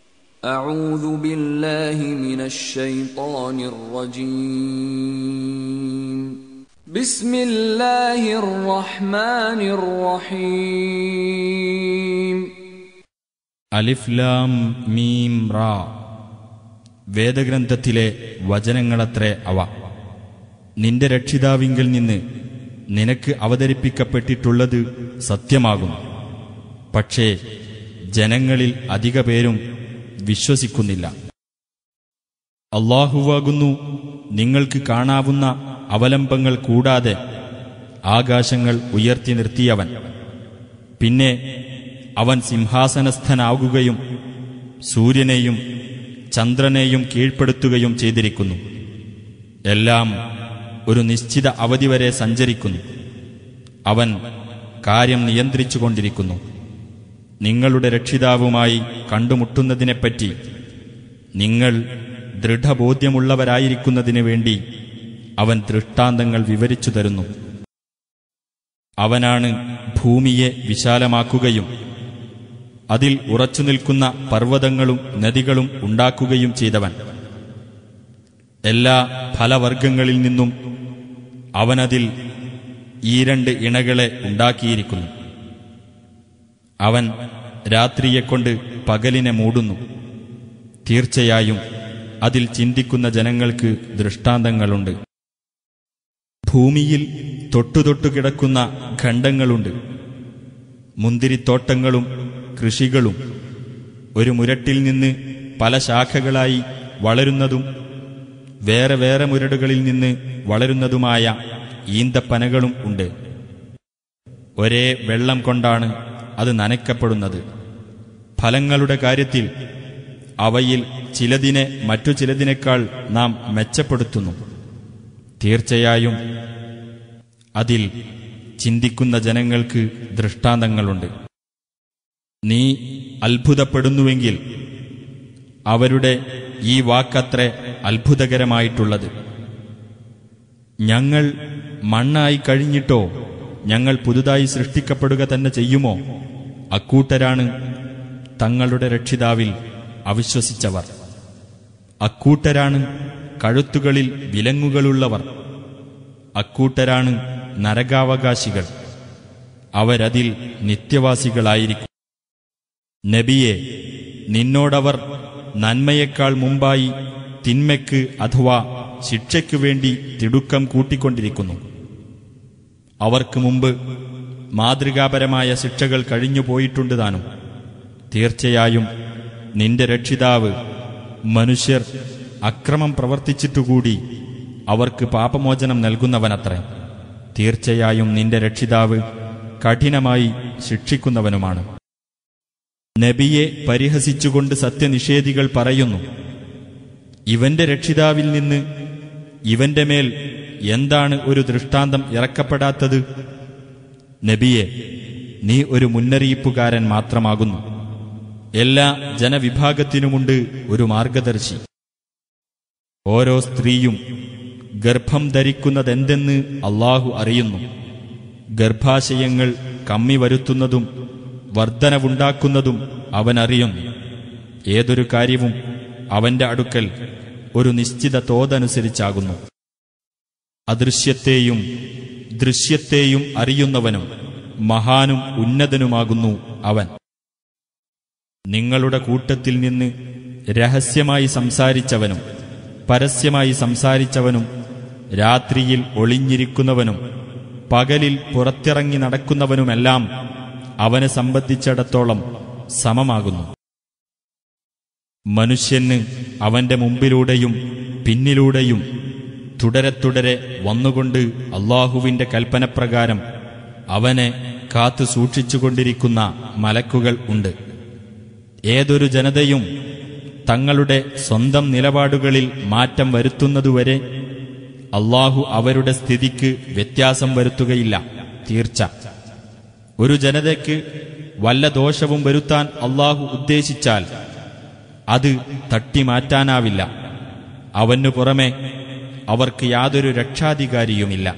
أعوذ بالله من الشيطان الرجيم بسم الله الرحمن الرحيم അലിഫ്ലാം മീം റാ വേദഗ്രന്ഥത്തിലെ വചനങ്ങളത്രേ അവ നിന്റെ രക്ഷിതാവിങ്കിൽ നിന്ന് നിനക്ക് അവതരിപ്പിക്കപ്പെട്ടിട്ടുള്ളത് സത്യമാകുന്നു പക്ഷേ ജനങ്ങളിൽ അധിക പേരും വിശ്വസിക്കുന്നില്ല അള്ളാഹുവാകുന്നു നിങ്ങൾക്ക് കാണാവുന്ന അവലംബങ്ങൾ കൂടാതെ ആകാശങ്ങൾ ഉയർത്തി നിർത്തിയവൻ പിന്നെ അവൻ സിംഹാസനസ്ഥനാകുകയും സൂര്യനെയും ചന്ദ്രനെയും കീഴ്പ്പെടുത്തുകയും ചെയ്തിരിക്കുന്നു എല്ലാം ഒരു നിശ്ചിത അവധി വരെ സഞ്ചരിക്കുന്നു അവൻ കാര്യം നിയന്ത്രിച്ചുകൊണ്ടിരിക്കുന്നു നിങ്ങളുടെ രക്ഷിതാവുമായി കണ്ടുമുട്ടുന്നതിനെപ്പറ്റി നിങ്ങൾ ദൃഢബോധ്യമുള്ളവരായിരിക്കുന്നതിനു വേണ്ടി അവൻ ദൃഷ്ടാന്തങ്ങൾ വിവരിച്ചു തരുന്നു അവനാണ് ഭൂമിയെ വിശാലമാക്കുകയും അതിൽ ഉറച്ചു നിൽക്കുന്ന പർവ്വതങ്ങളും നദികളും ഉണ്ടാക്കുകയും ചെയ്തവൻ എല്ലാ ഫലവർഗങ്ങളിൽ നിന്നും അവനതിൽ ഈ രണ്ട് ഇണകളെ ഉണ്ടാക്കിയിരിക്കുന്നു അവൻ രാത്രിയെക്കൊണ്ട് പകലിനെ മൂടുന്നു തീർച്ചയായും അതിൽ ചിന്തിക്കുന്ന ജനങ്ങൾക്ക് ദൃഷ്ടാന്തങ്ങളുണ്ട് ഭൂമിയിൽ തൊട്ടുതൊട്ടു കിടക്കുന്ന ഖണ്ഡങ്ങളുണ്ട് മുന്തിരിത്തോട്ടങ്ങളും കൃഷികളും ഒരു മുരട്ടിൽ നിന്ന് പല ശാഖകളായി വളരുന്നതും വേറെ വേറെ മുരടുകളിൽ നിന്ന് വളരുന്നതുമായ ഈന്തപ്പനകളും ഉണ്ട് ഒരേ വെള്ളം കൊണ്ടാണ് അത് നനയ്ക്കപ്പെടുന്നത് ഫലങ്ങളുടെ കാര്യത്തിൽ അവയിൽ ചിലതിനെ മറ്റു ചിലതിനേക്കാൾ നാം മെച്ചപ്പെടുത്തുന്നു തീർച്ചയായും അതിൽ ചിന്തിക്കുന്ന ജനങ്ങൾക്ക് ദൃഷ്ടാന്തങ്ങളുണ്ട് നീ അത്ഭുതപ്പെടുന്നുവെങ്കിൽ അവരുടെ ഈ വാക്കത്രേ അത്ഭുതകരമായിട്ടുള്ളത് ഞങ്ങൾ മണ്ണായി കഴിഞ്ഞിട്ടോ ഞങ്ങൾ പുതുതായി സൃഷ്ടിക്കപ്പെടുക തന്നെ ചെയ്യുമോ അക്കൂട്ടരാണ് തങ്ങളുടെ രക്ഷിതാവിൽ അവിശ്വസിച്ചവർ അക്കൂട്ടരാണ് കഴുത്തുകളിൽ വിലങ്ങുകളുള്ളവർ അക്കൂട്ടരാണ് നരകാവകാശികൾ അവരതിൽ നിത്യവാസികളായിരിക്കും നബിയെ നിന്നോടവർ നന്മയേക്കാൾ മുമ്പായി തിന്മയ്ക്ക് അഥവാ ശിക്ഷയ്ക്കു വേണ്ടി തിടുക്കം കൂട്ടിക്കൊണ്ടിരിക്കുന്നു അവർക്ക് മുമ്പ് മാതൃകാപരമായ ശിക്ഷകൾ കഴിഞ്ഞു പോയിട്ടുണ്ട് താനും തീർച്ചയായും നിന്റെ രക്ഷിതാവ് മനുഷ്യർ അക്രമം പ്രവർത്തിച്ചിട്ടുകൂടി അവർക്ക് പാപമോചനം നൽകുന്നവനത്രേ തീർച്ചയായും നിന്റെ രക്ഷിതാവ് കഠിനമായി ശിക്ഷിക്കുന്നവനുമാണ് നബിയെ പരിഹസിച്ചുകൊണ്ട് സത്യനിഷേധികൾ പറയുന്നു ഇവന്റെ രക്ഷിതാവിൽ നിന്ന് ഇവന്റെ മേൽ എന്താണ് ഒരു ദൃഷ്ടാന്തം ഇറക്കപ്പെടാത്തത് നബിയെ നീ ഒരു മുന്നറിയിപ്പുകാരൻ മാത്രമാകുന്നു എല്ലാ ജനവിഭാഗത്തിനുമുണ്ട് ഒരു മാർഗദർശി ഓരോ സ്ത്രീയും ഗർഭം ധരിക്കുന്നതെന്തെന്ന് അള്ളാഹു അറിയുന്നു ഗർഭാശയങ്ങൾ കമ്മി വരുത്തുന്നതും വർധനവുണ്ടാക്കുന്നതും അവൻ അറിയുന്നു ഏതൊരു കാര്യവും അവന്റെ അടുക്കൽ ഒരു നിശ്ചിത തോതനുസരിച്ചാകുന്നു അദൃശ്യത്തെയും ദൃശ്യത്തെയും അറിയുന്നവനും മഹാനും ഉന്നതനുമാകുന്നു അവൻ നിങ്ങളുടെ കൂട്ടത്തിൽ നിന്ന് രഹസ്യമായി സംസാരിച്ചവനും പരസ്യമായി സംസാരിച്ചവനും രാത്രിയിൽ ഒളിഞ്ഞിരിക്കുന്നവനും പകലിൽ പുറത്തിറങ്ങി നടക്കുന്നവനുമെല്ലാം അവനെ സംബന്ധിച്ചിടത്തോളം സമമാകുന്നു മനുഷ്യന് അവന്റെ മുമ്പിലൂടെയും പിന്നിലൂടെയും തുടരെ തുടരെ വന്നുകൊണ്ട് അള്ളാഹുവിന്റെ കൽപ്പനപ്രകാരം അവനെ കാത്തു സൂക്ഷിച്ചുകൊണ്ടിരിക്കുന്ന മലക്കുകൾ ഉണ്ട് ഏതൊരു ജനതയും തങ്ങളുടെ സ്വന്തം നിലപാടുകളിൽ മാറ്റം വരുത്തുന്നതുവരെ അള്ളാഹു അവരുടെ സ്ഥിതിക്ക് വ്യത്യാസം വരുത്തുകയില്ല തീർച്ച ഒരു ജനതയ്ക്ക് വല്ല ദോഷവും വരുത്താൻ അള്ളാഹു ഉദ്ദേശിച്ചാൽ അത് തട്ടിമാറ്റാനാവില്ല അവനു പുറമെ അവർക്ക് യാതൊരു രക്ഷാധികാരിയുമില്ല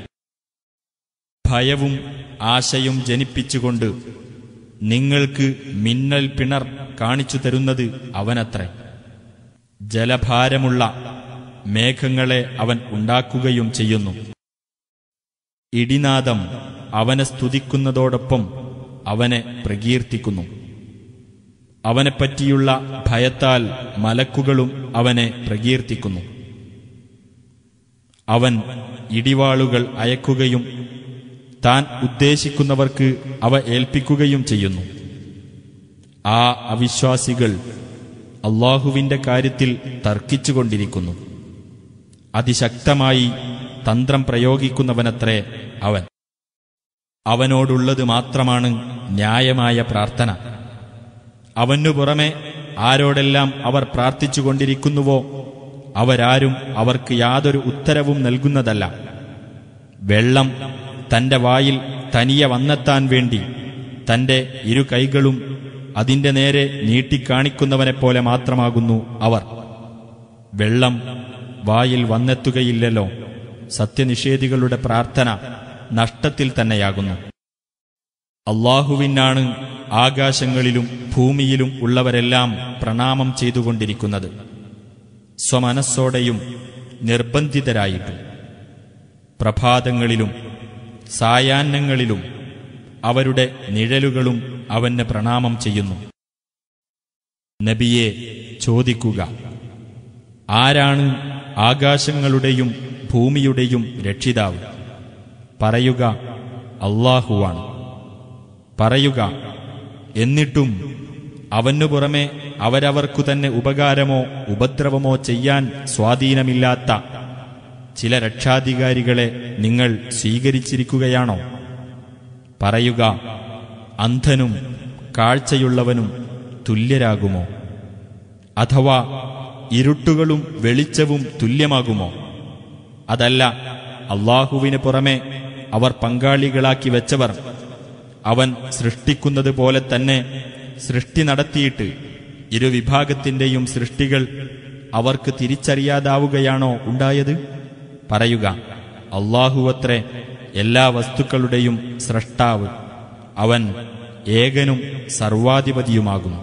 ഭയവും ആശയും ജനിപ്പിച്ചുകൊണ്ട് നിങ്ങൾക്ക് മിന്നൽ പിണർ കാണിച്ചു തരുന്നത് അവനത്രേ ജലഭാരമുള്ള മേഘങ്ങളെ അവൻ ഉണ്ടാക്കുകയും ചെയ്യുന്നു ഇടിനാദം അവനെ സ്തുതിക്കുന്നതോടൊപ്പം അവനെ പ്രകീർത്തിക്കുന്നു അവനെപ്പറ്റിയുള്ള ഭയത്താൽ മലക്കുകളും അവനെ പ്രകീർത്തിക്കുന്നു അവൻ ഇടിവാളുകൾ അയക്കുകയും താൻ ഉദ്ദേശിക്കുന്നവർക്ക് അവ ഏൽപ്പിക്കുകയും ചെയ്യുന്നു ആ അവിശ്വാസികൾ അള്ളാഹുവിന്റെ കാര്യത്തിൽ തർക്കിച്ചുകൊണ്ടിരിക്കുന്നു അതിശക്തമായി തന്ത്രം പ്രയോഗിക്കുന്നവനത്രേ അവൻ അവനോടുള്ളത് മാത്രമാണ് ന്യായമായ പ്രാർത്ഥന അവനു പുറമെ ആരോടെല്ലാം അവർ പ്രാർത്ഥിച്ചുകൊണ്ടിരിക്കുന്നുവോ അവരാരും അവർക്ക് യാതൊരു ഉത്തരവും നൽകുന്നതല്ല വെള്ളം തന്റെ വായിൽ തനിയെ വന്നെത്താൻ വേണ്ടി തന്റെ ഇരു കൈകളും അതിന്റെ നേരെ നീട്ടിക്കാണിക്കുന്നവനെപ്പോലെ മാത്രമാകുന്നു അവർ വെള്ളം വായിൽ വന്നെത്തുകയില്ലല്ലോ സത്യനിഷേധികളുടെ പ്രാർത്ഥന നഷ്ടത്തിൽ തന്നെയാകുന്നു അള്ളാഹുവിനാണ് ആകാശങ്ങളിലും ഭൂമിയിലും ഉള്ളവരെല്ലാം പ്രണാമം ചെയ്തുകൊണ്ടിരിക്കുന്നത് സ്വമനസ്സോടെയും നിർബന്ധിതരായിട്ടും പ്രഭാതങ്ങളിലും സായാഹ്നങ്ങളിലും അവരുടെ നിഴലുകളും അവന് പ്രണാമം ചെയ്യുന്നു നബിയെ ചോദിക്കുക ആരാണ് ആകാശങ്ങളുടെയും ഭൂമിയുടെയും രക്ഷിതാവ് പറയുക അള്ളാഹുവാണ് പറയുക എന്നിട്ടും അവനു പുറമെ അവരവർക്കു തന്നെ ഉപകാരമോ ഉപദ്രവമോ ചെയ്യാൻ സ്വാധീനമില്ലാത്ത ചില രക്ഷാധികാരികളെ നിങ്ങൾ സ്വീകരിച്ചിരിക്കുകയാണോ പറയുക അന്ധനും കാഴ്ചയുള്ളവനും തുല്യരാകുമോ അഥവാ ഇരുട്ടുകളും വെളിച്ചവും തുല്യമാകുമോ അതല്ല അള്ളാഹുവിന് പുറമെ അവർ പങ്കാളികളാക്കി വെച്ചവർ അവൻ സൃഷ്ടിക്കുന്നത് പോലെ തന്നെ സൃഷ്ടി നടത്തിയിട്ട് ഇരുവിഭാഗത്തിന്റെയും സൃഷ്ടികൾ അവർക്ക് തിരിച്ചറിയാതാവുകയാണോ ഉണ്ടായത് പറയുക അള്ളാഹുവത്രേ എല്ലാ വസ്തുക്കളുടെയും സ്രഷ്ടാവ് അവൻ ഏകനും സർവാധിപതിയുമാകുന്നു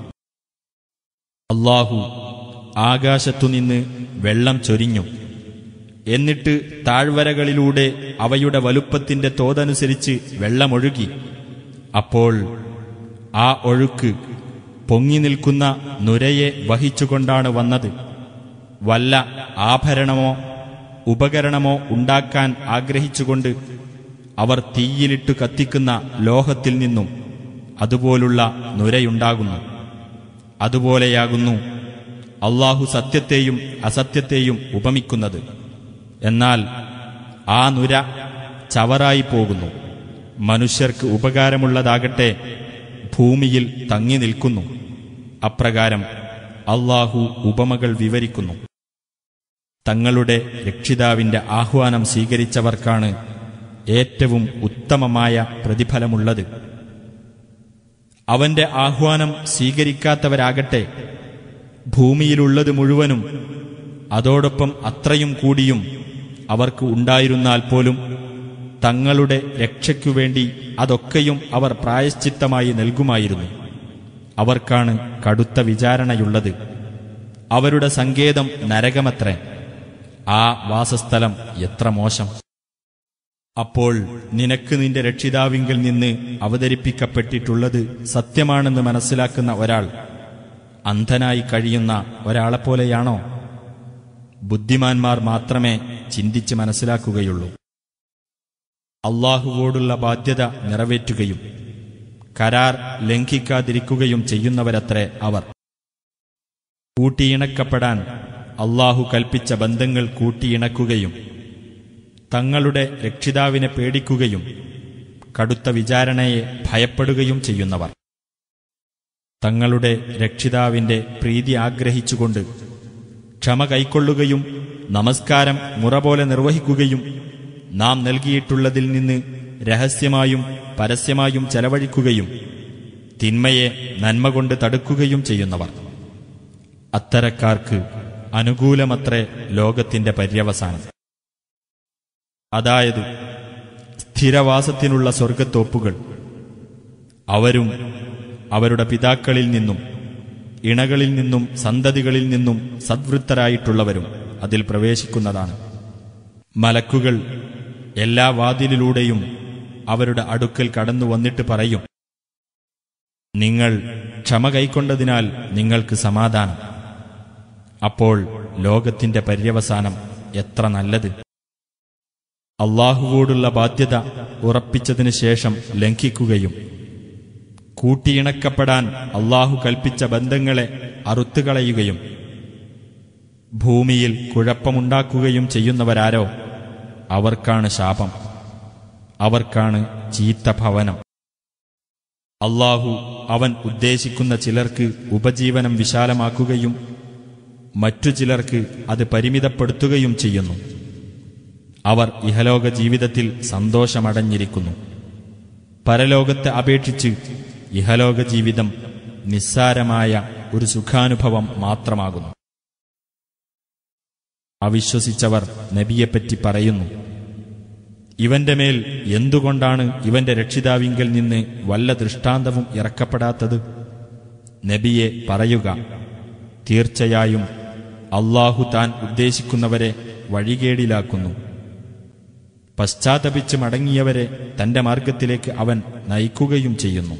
അള്ളാഹു ആകാശത്തുനിന്ന് വെള്ളം ചൊരിഞ്ഞു എന്നിട്ട് താഴ്വരകളിലൂടെ അവയുടെ വലുപ്പത്തിന്റെ തോതനുസരിച്ച് വെള്ളമൊഴുകി അപ്പോൾ ആ ഒഴുക്ക് പൊങ്ങി നിൽക്കുന്ന നുരയെ വഹിച്ചുകൊണ്ടാണ് വന്നത് വല്ല ആഭരണമോ ഉപകരണമോ ഉണ്ടാക്കാൻ ആഗ്രഹിച്ചുകൊണ്ട് അവർ തീയിലിട്ടു കത്തിക്കുന്ന ലോഹത്തിൽ നിന്നും അതുപോലുള്ള നുരയുണ്ടാകുന്നു അതുപോലെയാകുന്നു അള്ളാഹു സത്യത്തെയും അസത്യത്തെയും ഉപമിക്കുന്നത് എന്നാൽ ആ നുര ചവറായി പോകുന്നു മനുഷ്യർക്ക് ഉപകാരമുള്ളതാകട്ടെ ഭൂമിയിൽ തങ്ങി നിൽക്കുന്നു അപ്രകാരം അള്ളാഹു ഉപമകൾ വിവരിക്കുന്നു തങ്ങളുടെ രക്ഷിതാവിന്റെ ആഹ്വാനം സ്വീകരിച്ചവർക്കാണ് ഏറ്റവും ഉത്തമമായ പ്രതിഫലമുള്ളത് അവന്റെ ആഹ്വാനം സ്വീകരിക്കാത്തവരാകട്ടെ ഭൂമിയിലുള്ളത് മുഴുവനും അതോടൊപ്പം അത്രയും കൂടിയും അവർക്ക് ഉണ്ടായിരുന്നാൽ പോലും തങ്ങളുടെ രക്ഷയ്ക്കു വേണ്ടി അതൊക്കെയും അവർ പ്രായശ്ചിത്തമായി നൽകുമായിരുന്നു അവർക്കാണ് കടുത്ത വിചാരണയുള്ളത് അവരുടെ സങ്കേതം നരകമത്രേ ആ വാസസ്ഥലം എത്ര മോശം അപ്പോൾ നിനക്ക് നിന്റെ രക്ഷിതാവിങ്കിൽ നിന്ന് അവതരിപ്പിക്കപ്പെട്ടിട്ടുള്ളത് സത്യമാണെന്ന് മനസ്സിലാക്കുന്ന ഒരാൾ അന്ധനായി കഴിയുന്ന ഒരാളെപ്പോലെയാണോ ബുദ്ധിമാന്മാർ മാത്രമേ ചിന്തിച്ച് മനസ്സിലാക്കുകയുള്ളൂ അള്ളാഹുവോടുള്ള ബാധ്യത നിറവേറ്റുകയും കരാർ ലംഘിക്കാതിരിക്കുകയും ചെയ്യുന്നവരത്രേ അവർ കൂട്ടിയിണക്കപ്പെടാൻ അള്ളാഹു കൽപ്പിച്ച ബന്ധങ്ങൾ കൂട്ടിയിണക്കുകയും തങ്ങളുടെ രക്ഷിതാവിനെ പേടിക്കുകയും കടുത്ത വിചാരണയെ ഭയപ്പെടുകയും ചെയ്യുന്നവർ തങ്ങളുടെ രക്ഷിതാവിന്റെ പ്രീതി ആഗ്രഹിച്ചുകൊണ്ട് ക്ഷമ കൈക്കൊള്ളുകയും നമസ്കാരം മുറ പോലെ നിർവഹിക്കുകയും നാം നൽകിയിട്ടുള്ളതിൽ നിന്ന് രഹസ്യമായും പരസ്യമായും ചെലവഴിക്കുകയും തിന്മയെ നന്മ കൊണ്ട് തടുക്കുകയും ചെയ്യുന്നവർ അത്തരക്കാർക്ക് അനുകൂലമത്രേ ലോകത്തിന്റെ പര്യവസാനം അതായത് സ്ഥിരവാസത്തിനുള്ള സ്വർഗത്തോപ്പുകൾ അവരും അവരുടെ പിതാക്കളിൽ നിന്നും ഇണകളിൽ നിന്നും സന്തതികളിൽ നിന്നും സദ്വൃത്തരായിട്ടുള്ളവരും അതിൽ പ്രവേശിക്കുന്നതാണ് മലക്കുകൾ എല്ലാ വാതിലിലൂടെയും അവരുടെ അടുക്കൽ കടന്നു വന്നിട്ട് പറയും നിങ്ങൾ ക്ഷമ കൈക്കൊണ്ടതിനാൽ നിങ്ങൾക്ക് സമാധാനം അപ്പോൾ ലോകത്തിന്റെ പര്യവസാനം എത്ര നല്ലത് അള്ളാഹുവോടുള്ള ബാധ്യത ഉറപ്പിച്ചതിനു ശേഷം ലംഘിക്കുകയും കൂട്ടിയിണക്കപ്പെടാൻ അള്ളാഹു കൽപ്പിച്ച ബന്ധങ്ങളെ അറുത്തുകളയുകയും ഭൂമിയിൽ കുഴപ്പമുണ്ടാക്കുകയും ചെയ്യുന്നവരാരോ അവർക്കാണ് ശാപം അവർക്കാണ് ചീത്ത ഭവനം അള്ളാഹു അവൻ ഉദ്ദേശിക്കുന്ന ചിലർക്ക് ഉപജീവനം വിശാലമാക്കുകയും മറ്റു ചിലർക്ക് അത് പരിമിതപ്പെടുത്തുകയും ചെയ്യുന്നു അവർ ഇഹലോക ജീവിതത്തിൽ സന്തോഷമടഞ്ഞിരിക്കുന്നു പരലോകത്തെ അപേക്ഷിച്ച് ഇഹലോക ജീവിതം നിസ്സാരമായ ഒരു സുഖാനുഭവം മാത്രമാകുന്നു അവിശ്വസിച്ചവർ നബിയെപ്പറ്റി പറയുന്നു ഇവന്റെ മേൽ എന്തുകൊണ്ടാണ് ഇവന്റെ രക്ഷിതാവിങ്കൽ നിന്ന് വല്ല ദൃഷ്ടാന്തവും ഇറക്കപ്പെടാത്തത് നബിയെ പറയുക തീർച്ചയായും അള്ളാഹു താൻ ഉദ്ദേശിക്കുന്നവരെ വഴികേടിലാക്കുന്നു പശ്ചാത്തപിച്ച് മടങ്ങിയവരെ തന്റെ മാർഗത്തിലേക്ക് അവൻ നയിക്കുകയും ചെയ്യുന്നു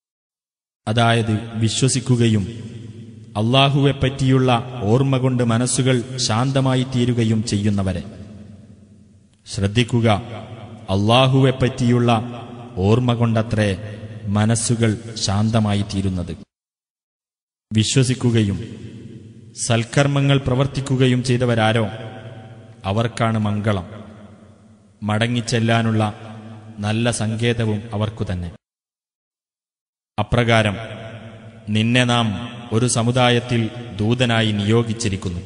അതായത് വിശ്വസിക്കുകയും അള്ളാഹുവെപ്പറ്റിയുള്ള ഓർമ്മ കൊണ്ട് മനസ്സുകൾ ശാന്തമായി തീരുകയും ചെയ്യുന്നവരെ ശ്രദ്ധിക്കുക അള്ളാഹുവെപ്പറ്റിയുള്ള ഓർമ്മ കൊണ്ടത്രേ മനസ്സുകൾ ശാന്തമായി തീരുന്നത് വിശ്വസിക്കുകയും സൽക്കർമ്മങ്ങൾ പ്രവർത്തിക്കുകയും ചെയ്തവരാരോ അവർക്കാണ് മംഗളം മടങ്ങിച്ചെല്ലാനുള്ള നല്ല സങ്കേതവും അവർക്കു തന്നെ അപ്രകാരം നിന്നെ നാം ഒരു സമുദായത്തിൽ ദൂതനായി നിയോഗിച്ചിരിക്കുന്നു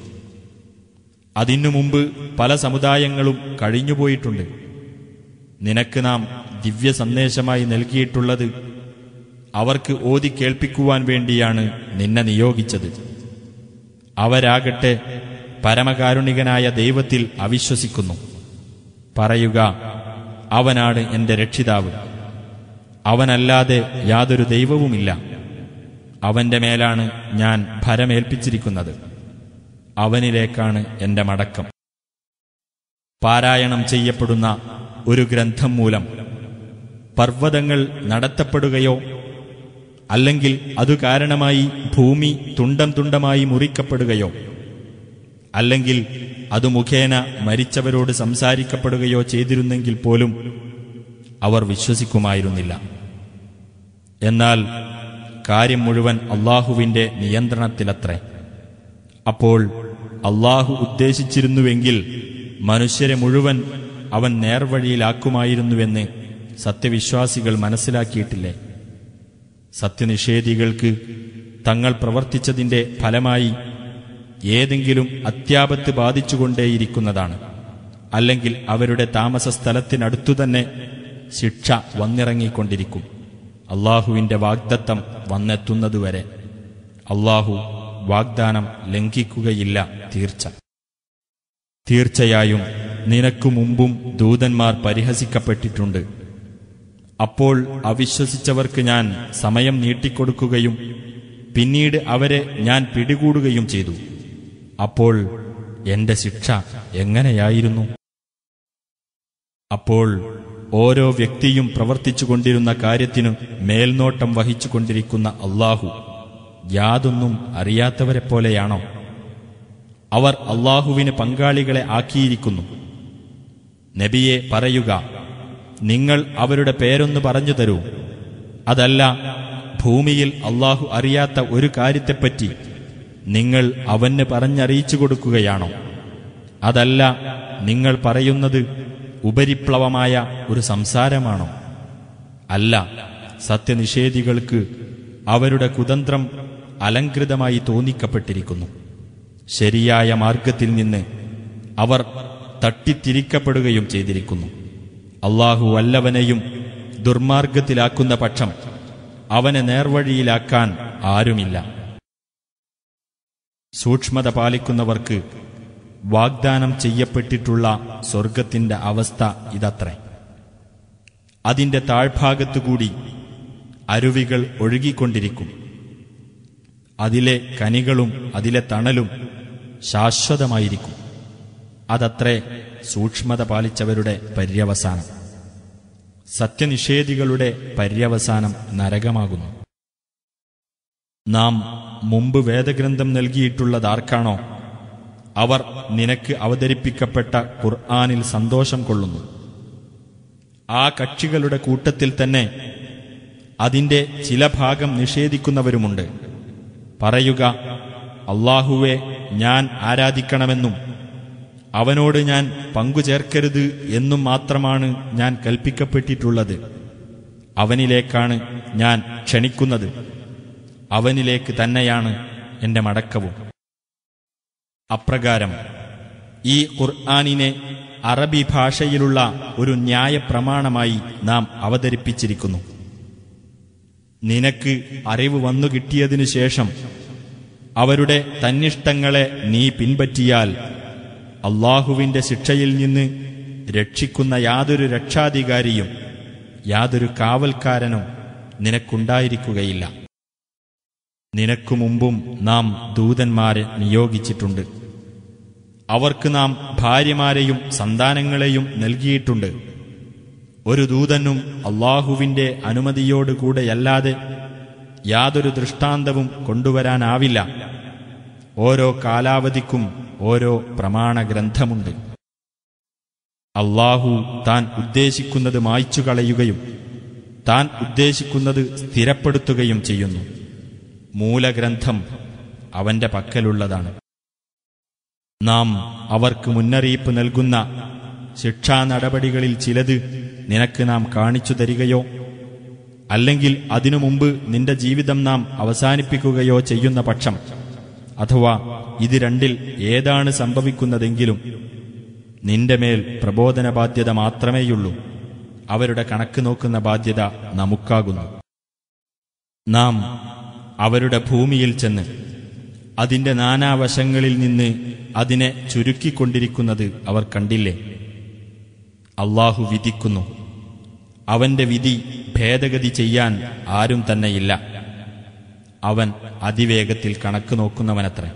അതിനു മുമ്പ് പല സമുദായങ്ങളും കഴിഞ്ഞുപോയിട്ടുണ്ട് നിനക്ക് നാം ദിവ്യ സന്ദേശമായി നൽകിയിട്ടുള്ളത് അവർക്ക് ഓതി കേൾപ്പിക്കുവാൻ വേണ്ടിയാണ് നിന്നെ നിയോഗിച്ചത് അവരാകട്ടെ പരമകാരുണികനായ ദൈവത്തിൽ അവിശ്വസിക്കുന്നു പറയുക അവനാണ് എന്റെ രക്ഷിതാവ് അവനല്ലാതെ യാതൊരു ദൈവവുമില്ല അവന്റെ മേലാണ് ഞാൻ ഭരമേൽപ്പിച്ചിരിക്കുന്നത് അവനിലേക്കാണ് എന്റെ മടക്കം പാരായണം ചെയ്യപ്പെടുന്ന ഒരു ഗ്രന്ഥം മൂലം പർവ്വതങ്ങൾ നടത്തപ്പെടുകയോ അല്ലെങ്കിൽ അതു കാരണമായി ഭൂമി തുണ്ടം തുണ്ടമായി മുറിക്കപ്പെടുകയോ അല്ലെങ്കിൽ അത് മുഖേന മരിച്ചവരോട് സംസാരിക്കപ്പെടുകയോ ചെയ്തിരുന്നെങ്കിൽ പോലും അവർ വിശ്വസിക്കുമായിരുന്നില്ല എന്നാൽ കാര്യം മുഴുവൻ അള്ളാഹുവിന്റെ നിയന്ത്രണത്തിലത്രേ അപ്പോൾ അള്ളാഹു ഉദ്ദേശിച്ചിരുന്നുവെങ്കിൽ മനുഷ്യരെ മുഴുവൻ അവൻ നേർവഴിയിലാക്കുമായിരുന്നുവെന്ന് സത്യവിശ്വാസികൾ മനസ്സിലാക്കിയിട്ടില്ലേ സത്യനിഷേധികൾക്ക് തങ്ങൾ പ്രവർത്തിച്ചതിന്റെ ഫലമായി ഏതെങ്കിലും അത്യാപത്ത് ബാധിച്ചുകൊണ്ടേയിരിക്കുന്നതാണ് അല്ലെങ്കിൽ അവരുടെ താമസ സ്ഥലത്തിനടുത്തുതന്നെ ശിക്ഷ വന്നിറങ്ങിക്കൊണ്ടിരിക്കും അള്ളാഹുവിന്റെ വാഗ്ദത്തം വന്നെത്തുന്നതുവരെ അള്ളാഹു വാഗ്ദാനം ലംഘിക്കുകയില്ല തീർച്ച തീർച്ചയായും നിനക്കു മുമ്പും ദൂതന്മാർ പരിഹസിക്കപ്പെട്ടിട്ടുണ്ട് അപ്പോൾ അവിശ്വസിച്ചവർക്ക് ഞാൻ സമയം നീട്ടിക്കൊടുക്കുകയും പിന്നീട് അവരെ ഞാൻ പിടികൂടുകയും ചെയ്തു അപ്പോൾ എന്റെ ശിക്ഷ എങ്ങനെയായിരുന്നു അപ്പോൾ ഓരോ വ്യക്തിയും പ്രവർത്തിച്ചുകൊണ്ടിരുന്ന കാര്യത്തിനു മേൽനോട്ടം വഹിച്ചുകൊണ്ടിരിക്കുന്ന അള്ളാഹു യാതൊന്നും അറിയാത്തവരെപ്പോലെയാണോ അവർ അള്ളാഹുവിന് പങ്കാളികളെ ആക്കിയിരിക്കുന്നു നബിയെ പറയുക നിങ്ങൾ അവരുടെ പേരൊന്ന് പറഞ്ഞു തരൂ അതല്ല ഭൂമിയിൽ അള്ളാഹു അറിയാത്ത ഒരു കാര്യത്തെപ്പറ്റി നിങ്ങൾ അവന് പറഞ്ഞറിയിച്ചു കൊടുക്കുകയാണോ അതല്ല നിങ്ങൾ പറയുന്നത് ഉപരിപ്ലവമായ ഒരു സംസാരമാണോ അല്ല സത്യനിഷേധികൾക്ക് അവരുടെ കുതന്ത്രം അലങ്കൃതമായി തോന്നിക്കപ്പെട്ടിരിക്കുന്നു ശരിയായ മാർഗത്തിൽ നിന്ന് അവർ തട്ടിത്തിരിക്കപ്പെടുകയും ചെയ്തിരിക്കുന്നു അള്ളാഹു വല്ലവനെയും ദുർമാർഗത്തിലാക്കുന്ന പക്ഷം അവനെ നേർവഴിയിലാക്കാൻ ആരുമില്ല സൂക്ഷ്മത പാലിക്കുന്നവർക്ക് വാഗ്ദാനം ചെയ്യപ്പെട്ടിട്ടുള്ള സ്വർഗത്തിന്റെ അവസ്ഥ ഇതത്രേ അതിന്റെ താഴ്ഭാഗത്തുകൂടി അരുവികൾ ഒഴുകിക്കൊണ്ടിരിക്കും അതിലെ കനികളും അതിലെ തണലും ശാശ്വതമായിരിക്കും അതത്രേ സൂക്ഷ്മത പാലിച്ചവരുടെ പര്യവസാനം സത്യനിഷേധികളുടെ പര്യവസാനം നരകമാകുന്നു നാം മുമ്പ് വേദഗ്രന്ഥം നൽകിയിട്ടുള്ളതാർക്കാണോ അവർ നിനക്ക് അവതരിപ്പിക്കപ്പെട്ട ഖുർആാനിൽ സന്തോഷം കൊള്ളുന്നു ആ കക്ഷികളുടെ കൂട്ടത്തിൽ തന്നെ അതിന്റെ ചില ഭാഗം നിഷേധിക്കുന്നവരുമുണ്ട് പറയുക അള്ളാഹുവെ ഞാൻ ആരാധിക്കണമെന്നും അവനോട് ഞാൻ പങ്കുചേർക്കരുത് എന്നും മാത്രമാണ് ഞാൻ കൽപ്പിക്കപ്പെട്ടിട്ടുള്ളത് അവനിലേക്കാണ് ഞാൻ ക്ഷണിക്കുന്നത് അവനിലേക്ക് തന്നെയാണ് എന്റെ മടക്കവും അപ്രകാരം ഈ ഖുർആാനിനെ അറബി ഭാഷയിലുള്ള ഒരു ന്യായപ്രമാണമായി നാം അവതരിപ്പിച്ചിരിക്കുന്നു നിനക്ക് അറിവ് വന്നു കിട്ടിയതിനു ശേഷം അവരുടെ തന്നിഷ്ടങ്ങളെ നീ പിൻപറ്റിയാൽ അള്ളാഹുവിന്റെ ശിക്ഷയിൽ നിന്ന് രക്ഷിക്കുന്ന യാതൊരു രക്ഷാധികാരിയും യാതൊരു കാവൽക്കാരനും നിനക്കുണ്ടായിരിക്കുകയില്ല നിനക്കു മുമ്പും നാം ദൂതന്മാരെ നിയോഗിച്ചിട്ടുണ്ട് അവർക്ക് നാം ഭാര്യമാരെയും സന്താനങ്ങളെയും നൽകിയിട്ടുണ്ട് ഒരു ദൂതനും അള്ളാഹുവിന്റെ അനുമതിയോടുകൂടെയല്ലാതെ യാതൊരു ദൃഷ്ടാന്തവും കൊണ്ടുവരാനാവില്ല ഓരോ കാലാവധിക്കും ഓരോ പ്രമാണഗ്രന്ഥമുണ്ട് അള്ളാഹു താൻ ഉദ്ദേശിക്കുന്നത് മായ്ച്ചു കളയുകയും താൻ ഉദ്ദേശിക്കുന്നത് സ്ഥിരപ്പെടുത്തുകയും ചെയ്യുന്നു മൂലഗ്രന്ഥം അവന്റെ പക്കലുള്ളതാണ് നാം അവർക്ക് മുന്നറിയിപ്പ് നൽകുന്ന ശിക്ഷാ നടപടികളിൽ ചിലത് നിനക്ക് നാം കാണിച്ചു തരികയോ അല്ലെങ്കിൽ അതിനു മുമ്പ് നിന്റെ ജീവിതം നാം അവസാനിപ്പിക്കുകയോ ചെയ്യുന്ന പക്ഷം അഥവാ ഇത് രണ്ടിൽ ഏതാണ് സംഭവിക്കുന്നതെങ്കിലും നിന്റെ മേൽ പ്രബോധന ബാധ്യത മാത്രമേയുള്ളൂ അവരുടെ കണക്ക് നോക്കുന്ന ബാധ്യത നമുക്കാകുന്നു നാം അവരുടെ ഭൂമിയിൽ ചെന്ന് അതിന്റെ നാനാവശങ്ങളിൽ നിന്ന് അതിനെ ചുരുക്കിക്കൊണ്ടിരിക്കുന്നത് അവർ കണ്ടില്ലേ അള്ളാഹു വിധിക്കുന്നു അവന്റെ വിധി ഭേദഗതി ചെയ്യാൻ ആരും തന്നെയില്ല അവൻ അതിവേഗത്തിൽ കണക്ക് നോക്കുന്നവനത്രേ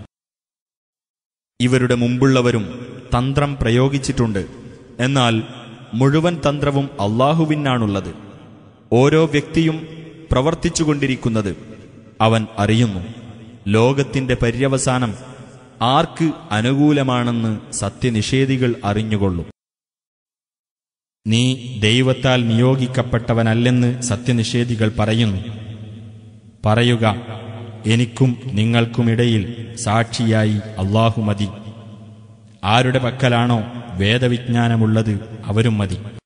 ഇവരുടെ മുമ്പുള്ളവരും തന്ത്രം പ്രയോഗിച്ചിട്ടുണ്ട് എന്നാൽ മുഴുവൻ തന്ത്രവും അള്ളാഹുവിനാണുള്ളത് ഓരോ വ്യക്തിയും പ്രവർത്തിച്ചുകൊണ്ടിരിക്കുന്നത് അവൻ അറിയുന്നു ലോകത്തിന്റെ പര്യവസാനം ആർക്ക് അനുകൂലമാണെന്ന് സത്യനിഷേധികൾ അറിഞ്ഞുകൊള്ളും നീ ദൈവത്താൽ നിയോഗിക്കപ്പെട്ടവനല്ലെന്ന് സത്യനിഷേധികൾ പറയുന്നു പറയുക എനിക്കും നിങ്ങൾക്കുമിടയിൽ സാക്ഷിയായി അള്ളാഹു മതി ആരുടെ പക്കലാണോ വേദവിജ്ഞാനമുള്ളത് അവരും മതി